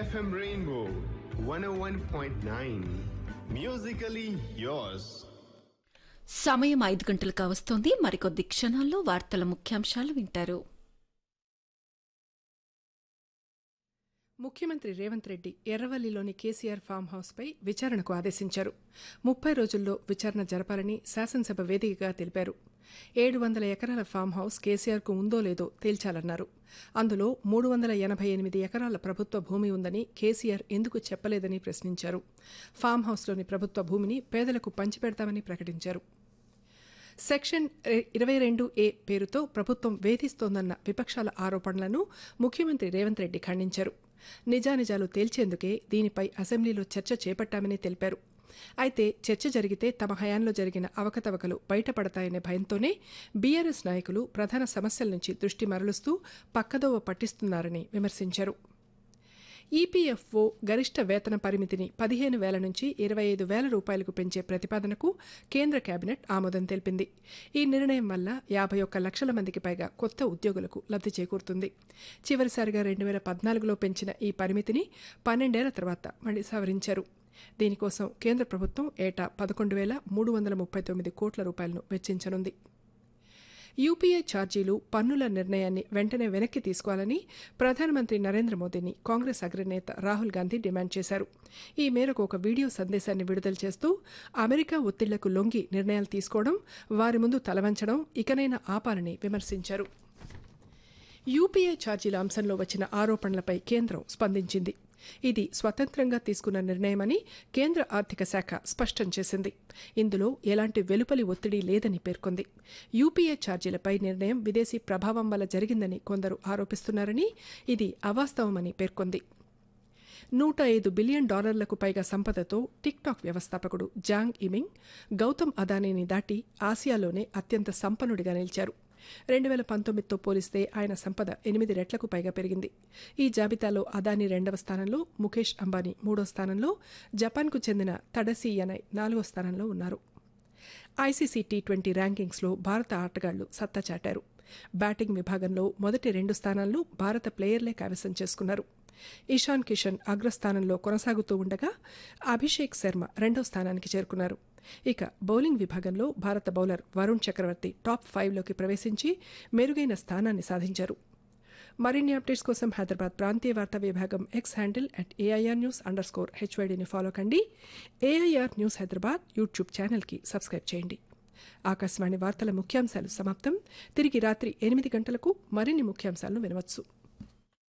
FM Rainbow 101.9. Musically yours. సమయం ఐదు గంటలు కావస్తోంది మరికొద్ది క్షణాల్లో వార్తల ముఖ్యాంశాలు వింటారు ముఖ్యమంత్రి రేవంత్ రెడ్డి ఎర్రవల్లిలోని కేసీఆర్ ఫామ్ హౌస్పై విచారణకు ఆదేశించారు ముప్పై రోజుల్లో విచారణ జరపాలని శాసనసభ వేదికగా తెలిపారు ఏడు వందల ఎకరాల ఫామ్ హౌస్ కేసీఆర్కు ఉందో లేదో తేల్చాలన్నారు అందులో మూడు వందల ఎనభై ఎనిమిది ఎకరాల ప్రభుత్వ భూమి ఉందని కేసీఆర్ ఎందుకు చెప్పలేదని ప్రశ్నించారు ఫామ్ హౌస్లోని ప్రభుత్వ భూమిని పేదలకు పంచిపెడతామని ప్రకటించారు సెక్షన్ ఇరవై రెండు ఏ పేరుతో ప్రభుత్వం వేధిస్తోందన్న విపక్షాల ఆరోపణలను ముఖ్యమంత్రి రేవంత్ రెడ్డి ఖండించారు నిజానిజాలు తేల్చేందుకే దీనిపై అసెంబ్లీలో చర్చ చేపట్టామని తెలిపారు అయితే చర్చ జరిగితే తమ హయాంలో జరిగిన అవకతవకలు బయటపడతాయనే భయంతోనే బీఆర్ఎస్ నాయకులు ప్రధాన సమస్యల నుంచి దృష్టి మరలుస్తూ పక్కదోవ పట్టిస్తున్నారని విమర్శించారు ఈపీఎఫ్ఓ గరిష్ట వేతన పరిమితిని పదిహేను వేల నుంచి ఇరవై ఐదు వేల రూపాయలకు పెంచే ప్రతిపాదనకు కేంద్ర కేబినెట్ ఆమోదం తెలిపింది ఈ నిర్ణయం వల్ల యాభై ఒక్క లక్షల మందికి పైగా కొత్త ఉద్యోగులకు లబ్ధి చేకూరుతుంది చివరిసారిగా రెండు వేల పద్నాలుగులో పెంచిన ఈ పరిమితిని పన్నెండేళ్ల తర్వాత మళ్లీ సవరించారు దీనికోసం కేంద్ర ప్రభుత్వం ఏటా పదకొండు వేల మూడు వందల ముప్పై తొమ్మిది కోట్ల రూపాయలను వెచ్చించనుంది యూపీఐ ఛార్జీలు పన్నుల నిర్ణయాన్ని వెంటనే వెనక్కి తీసుకోవాలని ప్రధానమంత్రి నరేంద్ర మోదీని కాంగ్రెస్ అగ్రనేత రాహుల్ గాంధీ డిమాండ్ చేశారు ఈ మేరకు ఒక వీడియో సందేశాన్ని విడుదల చేస్తూ అమెరికా ఒత్తిళ్లకు లొంగి నిర్ణయాలు తీసుకోవడం వారి ముందు తలవంచడం ఇకనైనా ఆపాలని విమర్శించారు యూపీఐ ఛార్జీల అంశంలో వచ్చిన ఆరోపణలపై కేంద్రం స్పందించింది ఇది స్వతంత్రంగా తీసుకున్న నిర్ణయమని కేంద్ర ఆర్థిక శాఖ స్పష్టం చేసింది ఇందులో ఎలాంటి వెలుపలి ఒత్తిడి లేదని పేర్కొంది యూపీఏ ఛార్జీలపై నిర్ణయం విదేశీ ప్రభావం వల్ల జరిగిందని కొందరు ఆరోపిస్తున్నారని ఇది అవాస్తవమని పేర్కొంది నూట ఐదు బిలియన్ డాలర్లకు పైగా సంపదతో టిక్ టాక్ వ్యవస్థాపకుడు జాంగ్ ఇమింగ్ గౌతమ్ అదానీని దాటి ఆసియాలోనే అత్యంత సంపన్నుడిగా నిలిచారు రెండు వేల పంతొమ్మిదితో పోలిస్తే ఆయన సంపద ఎనిమిది రెట్లకు పైగా పెరిగింది ఈ జాబితాలో అదానీ రెండవ స్థానంలో ముఖేష్ అంబానీ మూడో స్థానంలో జపాన్కు చెందిన తడసి యనై నాలుగో స్థానంలో ఉన్నారు ఐసీసీ టీ ట్వంటీ ర్యాంకింగ్స్లో భారత ఆటగాళ్లు సత్తా చాటారు బ్యాటింగ్ విభాగంలో మొదటి రెండు స్థానాలను భారత ప్లేయర్లే కైవసం చేసుకున్నారు ఇషాన్ కిషన్ అగ్రస్థానంలో కొనసాగుతూ ఉండగా అభిషేక్ శర్మ రెండో స్థానానికి చేరుకున్నారు ఇక బౌలింగ్ విభాగంలో భారత బౌలర్ వరుణ్ చక్రవర్తి టాప్ ఫైవ్లోకి ప్రవేశించి మెరుగైన స్థానాన్ని సాధించారు మరిన్ని అప్డేట్స్ కోసం హైదరాబాద్ ప్రాంతీయ వార్తా విభాగం X handle at AIR news under score హెచ్వైడీని ఫాలో కండి ఏఐఆర్ న్యూస్ హైదరాబాద్ యూట్యూబ్ ఛానల్కి సబ్స్క్రైబ్ చేయండి ఆకాశవాణి వార్తల ముఖ్యాంశాలు సమాప్తం తిరిగి రాత్రి ఎనిమిది గంటలకు మరిన్ని ముఖ్యాంశాలను వినవచ్చు